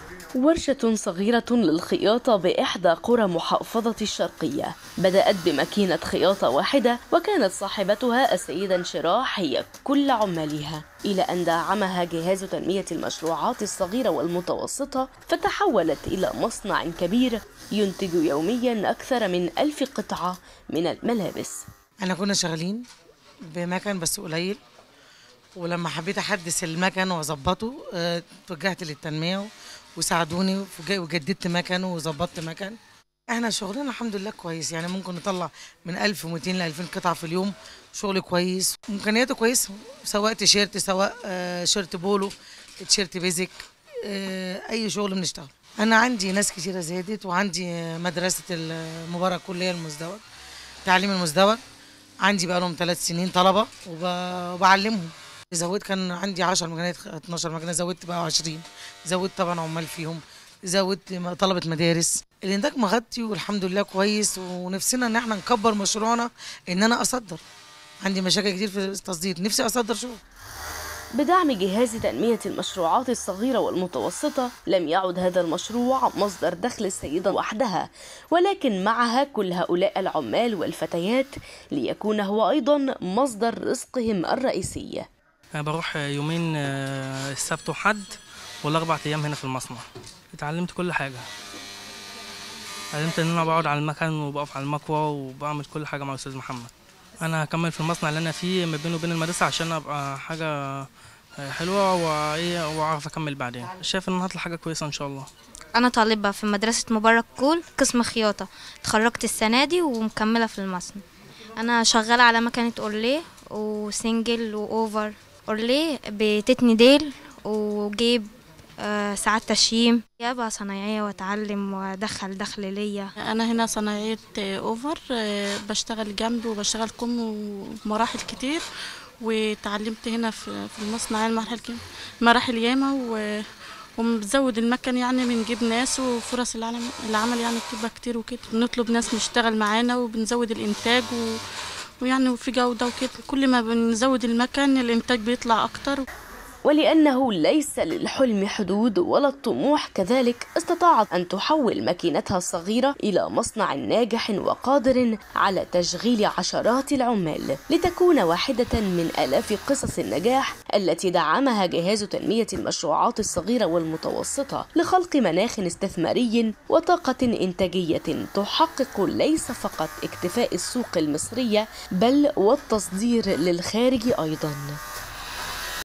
ورشة صغيرة للخياطة بإحدى قرى محافظة الشرقية بدأت بماكينة خياطة واحدة وكانت صاحبتها السيدة انشراح هي كل عمالها إلى أن دعمها جهاز تنمية المشروعات الصغيرة والمتوسطة فتحولت إلى مصنع كبير ينتج يوميا أكثر من ألف قطعة من الملابس احنا كنا شغالين بمكن بس قليل ولما حبيت احدث المكن واظبطه اه، اتوجهت للتنميه وساعدوني وج- وجددت مكن وظبطت مكن احنا شغلنا الحمد لله كويس يعني ممكن نطلع من 1200 ل 2000 قطعه في اليوم شغل كويس امكانياته كويسه سواء تيشيرت سواء اه، شيرت بولو تيشيرت بيزك اه، اي شغل بنشتغل انا عندي ناس كتيره زادت وعندي اه، مدرسه المبارك كليه المزدوج تعليم المزدوج عندي بقى لهم ثلاث سنين طلبه وب- وبعلمهم زودت كان عندي 10 مكانات 12 مكانه زودت بقى 20 زودت طبعا عمال فيهم زودت م- طلبه مدارس الانتاج مغطي والحمد لله كويس ونفسنا ان احنا نكبر مشروعنا ان انا اصدر عندي مشاكل كتير في التصدير نفسي اصدر شغل بدعم جهاز تنمية المشروعات الصغيرة والمتوسطة لم يعد هذا المشروع مصدر دخل السيدة وحدها ولكن معها كل هؤلاء العمال والفتيات ليكون هو أيضا مصدر رزقهم الرئيسي أنا بروح يومين آه، السبت وحد والأربع أيام هنا في المصنع اتعلمت كل حاجة اتعلمت إن أنا بقعد على المكن وبقف على المكوى وبعمل كل حاجة مع الأستاذ محمد أنا هكمل في المصنع اللي أنا فيه ما بينه وبين المدرسة عشان أبقى حاجة آه، حلوة وإيه وأعرف أكمل بعدين شايف إن هطلع حاجة كويسة إن شاء الله أنا طالبة في مدرسة مبارك كول قسم خياطة اتخرجت السنة دي ومكملة في المصنع أنا شغالة على مكنة أورليه وسنجل وأوفر أورليه بتتني ديل وجيب آه، ساعات تشييم يابا صنايعية وأتعلم وأدخل دخل ليا انا هنا صناعيه آه، اوفر آه، بشتغل جنب وبشتغل كم ومراحل كتير وتعلمت هنا في في المصنع يعني مراحل كم- مراحل ياما و وبنزود المكن يعني بنجيب ناس وفرص العمل العمل يعني بتبقى كتير وكده بنطلب ناس نشتغل معانا وبنزود الانتاج و ويعني وفي جودة وكده كل ما بنزود المكن الانتاج بيطلع اكتر ولأنه ليس للحلم حدود ولا الطموح كذلك استطاعت أن تحول ماكينتها الصغيرة إلى مصنع ناجح وقادر على تشغيل عشرات العمال لتكون واحدة من آلاف قصص النجاح التي دعمها جهاز تنمية المشروعات الصغيرة والمتوسطة لخلق مناخ استثماري وطاقة إنتاجية تحقق ليس فقط اكتفاء السوق المصرية بل والتصدير للخارج أيضاً